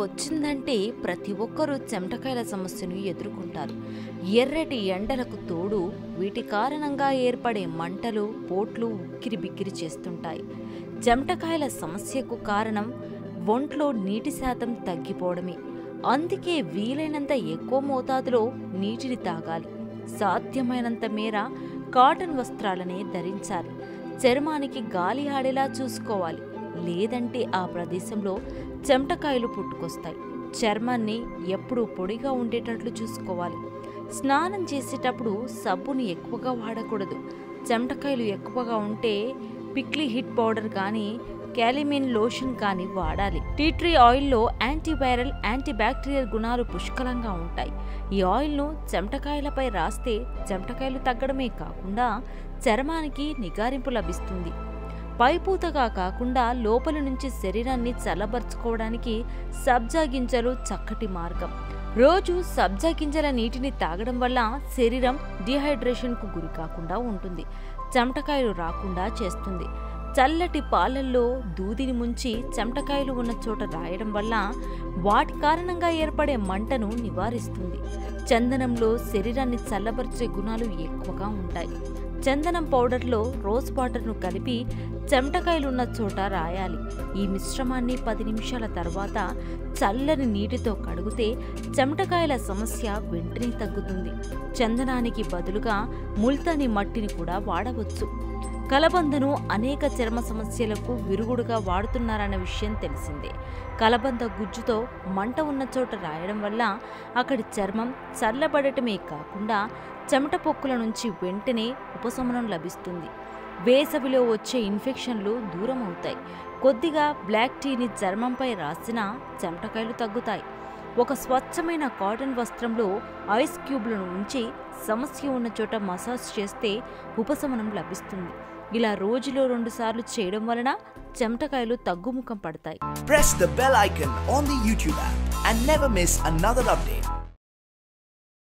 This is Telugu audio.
వచ్చిందంటే ప్రతి ఒక్కరూ చెమటకాయల సమస్యను ఎదుర్కొంటారు ఎర్రటి ఎండలకు తోడు వీటి కారణంగా ఏర్పడే మంటలు పోట్లు ఉక్కిరి బిక్కిరి చేస్తుంటాయి చెమటకాయల సమస్యకు కారణం ఒంట్లో నీటి శాతం తగ్గిపోవడమే అందుకే వీలైనంత ఎక్కువ మోతాదులో నీటిని తాగాలి సాధ్యమైనంత మేర కాటన్ వస్త్రాలనే ధరించాలి చర్మానికి గాలి ఆడేలా చూసుకోవాలి లేదంటే ఆ ప్రదేశంలో చెమటకాయలు పుట్టుకొస్తాయి చర్మాన్ని ఎప్పుడూ పొడిగా ఉండేటట్లు చూసుకోవాలి స్నానం చేసేటప్పుడు సబ్బుని ఎక్కువగా వాడకూడదు చెమటకాయలు ఎక్కువగా ఉంటే పిక్లీ హిట్ పౌడర్ కానీ క్యాలిమిన్ లోషన్ కానీ వాడాలి టీ ట్రీ ఆయిల్లో యాంటీవైరల్ యాంటీబ్యాక్టీరియల్ గుణాలు పుష్కలంగా ఉంటాయి ఈ ఆయిల్ను చెమటకాయలపై రాస్తే చెమటకాయలు తగ్గడమే కాకుండా చర్మానికి నిగారింపు లభిస్తుంది పైపూతగా కాకుండా లోపలి నుంచి శరీరాన్ని చల్లబరుచుకోవడానికి సబ్జా గింజలు చక్కటి మార్గం రోజు సబ్జా గింజల నీటిని తాగడం వల్ల శరీరం డిహైడ్రేషన్కు గురి కాకుండా ఉంటుంది చెమటకాయలు రాకుండా చేస్తుంది చల్లటి పాలల్లో దూదిని ముంచి చెమటకాయలు ఉన్న చోట రాయడం వల్ల వాటి కారణంగా ఏర్పడే మంటను నివారిస్తుంది చందనంలో శరీరాన్ని చల్లబరిచే గుణాలు ఎక్కువగా ఉంటాయి చందనం పౌడర్లో రోజ్ వాటర్ను కలిపి చెమటకాయలున్న చోట రాయాలి ఈ మిశ్రమాన్ని పది నిమిషాల తర్వాత చల్లని నీటితో కడిగితే చెమటకాయల సమస్య వెంటనే తగ్గుతుంది చందనానికి బదులుగా ముల్తాని మట్టిని కూడా వాడవచ్చు కలబందను అనేక చర్మ సమస్యలకు విరుగుడుగా వాడుతున్నారన్న విషయం తెలిసిందే కలబంద గుజ్జుతో మంట ఉన్న చోట రాయడం వల్ల అక్కడి చర్మం చల్లబడటమే కాకుండా చెమట పొక్కుల నుంచి వెంటనే ఉపశమనం లభిస్తుంది వేసవిలో వచ్చే ఇన్ఫెక్షన్లు దూరం అవుతాయి కొద్దిగా బ్లాక్ టీని చర్మంపై రాసినా చెమటకాయలు తగ్గుతాయి ఒక స్వచ్ఛమైన కాటన్ వస్త్రంలో ఐస్ క్యూబ్లను ఉంచి సమస్య ఉన్న చోట మసాజ్ చేస్తే ఉపశమనం లభిస్తుంది ఇలా రోజులో రెండుసార్లు చేయడం వలన చెమటకాయలు తగ్గుముఖం పడతాయి Press the bell icon on the YouTube app and never miss another update.